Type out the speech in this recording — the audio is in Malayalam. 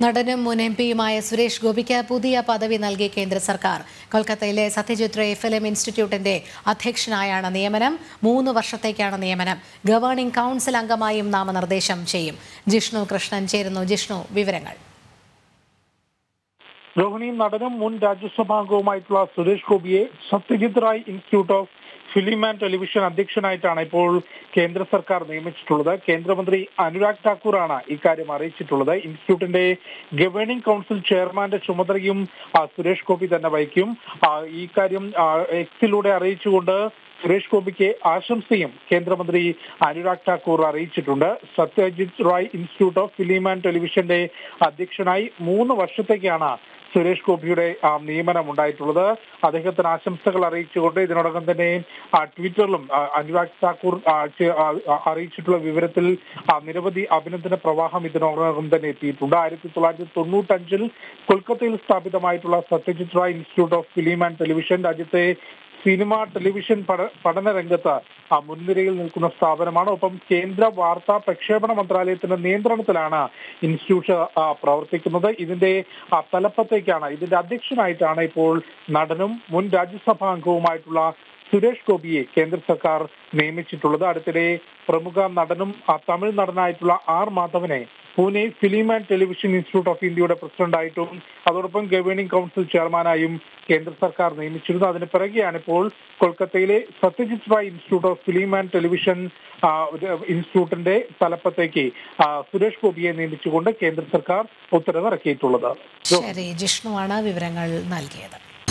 നടനും മുൻ എം പിയുമായ സുരേഷ് ഗോപിക്ക് പുതിയ പദവി നൽകി കേന്ദ്ര സർക്കാർ കൊൽക്കത്തയിലെ സത്യജിത് റേ ഫിലിം ഇൻസ്റ്റിറ്റ്യൂട്ടിന്റെ അധ്യക്ഷനായാണ് നിയമനം മൂന്ന് വർഷത്തേക്കാണ് നിയമനം ഗവേണിംഗ് കൗൺസിൽ അംഗമായും നാമനിർദ്ദേശം ചെയ്യും ജിഷ്ണു കൃഷ്ണൻ ചേരുന്നു ജിഷ്ണു വിവരങ്ങൾ രോഹിണി നടനും മുൻ രാജ്യസഭാംഗവുമായിട്ടുള്ള സുരേഷ് ഗോപിയെ Satyajit Ray institute of film and television അധ്യക്ഷനായിട്ടാണ് ഇപ്പോൾ കേന്ദ്ര സർക്കാർ നിയമിച്ചിട്ടുള്ളത് കേന്ദ്രമന്ത്രി അനുരാഗ് ഠാക്കൂറാണ് ഇക്കാര്യം അറിയിച്ചിട്ടുള്ളത് ഇൻസ്റ്റിറ്റ്യൂട്ടിന്റെ ഗവേണിംഗ് കൗൺസിൽ ചെയർമാന്റെ ചുമതലയും ആ, സുരേഷ് ഗോപി തന്നെ വഹിക്കും ആ, ഈ കാര്യം ആ, എക്സിലൂടെ അറിയിച്ചുകൊണ്ട് സുരേഷ് ഗോപിക്ക് ആശംസയും കേന്ദ്രമന്ത്രി അനുരാഗ് ഠാക്കൂർ അറിയിച്ചിട്ടുണ്ട് Satyajit Ray institute of film and ടെലിവിഷന്റെ അധ്യക്ഷനായി മൂന്ന് വർഷത്തേക്കാണ് സുരേഷ് ഗോപിയുടെ ആ, നിയമനം ഉണ്ടായിട്ടുള്ളത് അദ്ദേഹത്തിന് ആശംസകൾ അറിയിച്ചുകൊണ്ട് ഇതിനോടകം തന്നെ ആ, ട്വിറ്ററിലും ആ, അനുരാഗ് ഠാക്കൂർ ആ, ചെ- ആ, ആ, അറിയിച്ചിട്ടുള്ള വിവരത്തിൽ ആ, നിരവധി അഭിനന്ദന പ്രവാഹം ഇതിനോടകം തന്നെ എത്തിയിട്ടുണ്ട് ആയിരത്തി തൊള്ളായിരത്തി തൊണ്ണൂറ്റഞ്ചിൽ കൊൽക്കത്തയിൽ സ്ഥാപിതമായിട്ടുള്ള Satyajit Ray institute of film and television രാജ്യത്തെ സിനിമ ടെലിവിഷൻ പഠ- പഠന രംഗത്ത് ആ മുൻനിരയിൽ നിൽക്കുന്ന സ്ഥാപനമാണ് ഒപ്പം കേന്ദ്ര വാർത്താ പ്രക്ഷേപണ മന്ത്രാലയത്തിന്റെ നിയന്ത്രണത്തിലാണ് ഇൻസ്റ്റിറ്റ്യൂട്ട് ആ, പ്രവർത്തിക്കുന്നത് ഇതിന്റെ ആ, തലപ്പത്തേക്കാണ് ഇതിന്റെ അധ്യക്ഷനായിട്ടാണ് ഇപ്പോൾ നടനും മുൻ രാജ്യസഭാ അംഗവുമായിട്ടുള്ള സുരേഷ് ഗോപിയെ കേന്ദ്ര സർക്കാർ നിയമിച്ചിട്ടുള്ളത് അടുത്തിടെ പ്രമുഖ നടനും ആ, തമിഴ് നടനായിട്ടുള്ള ആർ മാധവനെ Pune film and television institute of ഇന്ത്യയുടെ പ്രസിഡന്റായിട്ടും അതോടൊപ്പം ഗവേണിംഗ് കൗൺസിൽ ചെയർമാനായും കേന്ദ്ര സർക്കാർ നിയമിച്ചിരുന്നു അതിന് പിറകെയാണ് ഇപ്പോൾ കൊൽക്കത്തയിലെ Satyajit Ray institute of film and television ആ, ഒരു ഇൻസ്റ്റിറ്റ്യൂട്ടിന്റെ തലപ്പത്തേക്ക് ആ, സുരേഷ് ഗോപിയെ നിയമിച്ചുകൊണ്ട് കേന്ദ്ര സർക്കാർ ഉത്തരവ് ഇറക്കിയിട്ടുള്ളത് ശരി ജിഷ്ണുവാണ് വിവരങ്ങൾ നൽകിയത്